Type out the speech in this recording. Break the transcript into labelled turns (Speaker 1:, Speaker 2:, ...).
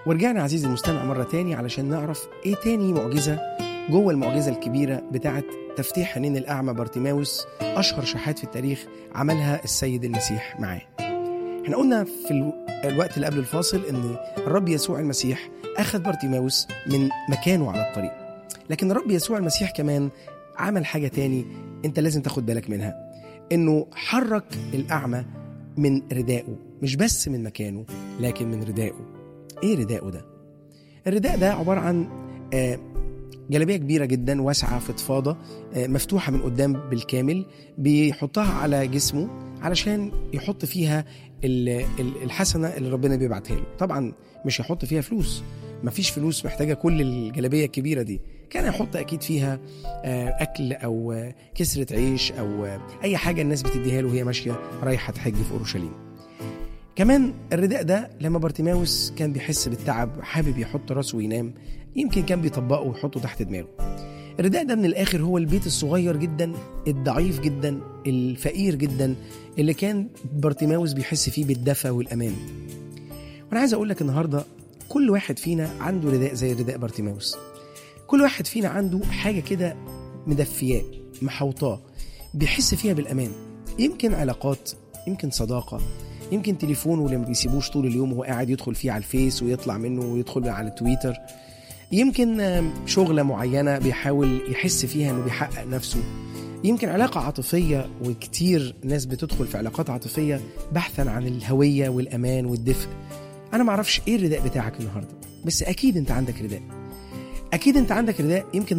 Speaker 1: ورجعنا عزيزي المستمع مرة تاني علشان نعرف ايه تاني معجزة جوه المعجزة الكبيرة بتاعت تفتيح عينين الأعمى بارتيماوس أشهر شحات في التاريخ عملها السيد المسيح معاه احنا قلنا في الو- الوقت اللي قبل الفاصل ان الرب يسوع المسيح أخذ بارتيماوس من مكانه على الطريق لكن الرب يسوع المسيح كمان عمل حاجة تاني انت لازم تاخد بالك منها انه حرك الأعمى من ردائه مش بس من مكانه لكن من ردائه ايه ردائه ده الرداء ده عبارة عن آه، جلابية كبيرة جدا واسعة فضفاضة آه، مفتوحة من قدام بالكامل بيحطها على جسمه علشان يحط فيها ال- ال- الحسنة اللي ربنا بيبعتها له طبعا مش هيحط فيها فلوس مفيش فلوس محتاجة كل الجلابية الكبيرة دي كان يحط أكيد فيها آه، أكل أو آه، كسرة عيش أو آه، أي حاجة الناس بتديها له وهي ماشية رايحة تحج في أورشليم كمان الرداء ده لما بارتيماوس كان بيحس بالتعب حابب يحط راسه وينام يمكن كان بيطبقه ويحطه تحت دماغه الرداء ده من الآخر هو البيت الصغير جدا الضعيف جدا الفقير جدا اللي كان بارتيماوس بيحس فيه بالدفى والأمان وأنا عايز أقول لك النهاردة كل واحد فينا عنده رداء زي رداء بارتيماوس كل واحد فينا عنده حاجة كده مدفياه محوطاه بيحس فيها بالأمان يمكن علاقات يمكن صداقة يمكن تليفونه اللي ما بيسيبوش طول اليوم وهو قاعد يدخل فيه على الفيس ويطلع منه ويدخل على تويتر يمكن آم، شغلة معينة بيحاول يحس فيها انه بيحقق نفسه يمكن علاقة عاطفية وكتير ناس بتدخل في علاقات عاطفية بحثا عن الهوية والأمان والدفء أنا معرفش إيه الرداء بتاعك النهاردة بس أكيد أنت عندك رداء أكيد أنت عندك رداء يمكن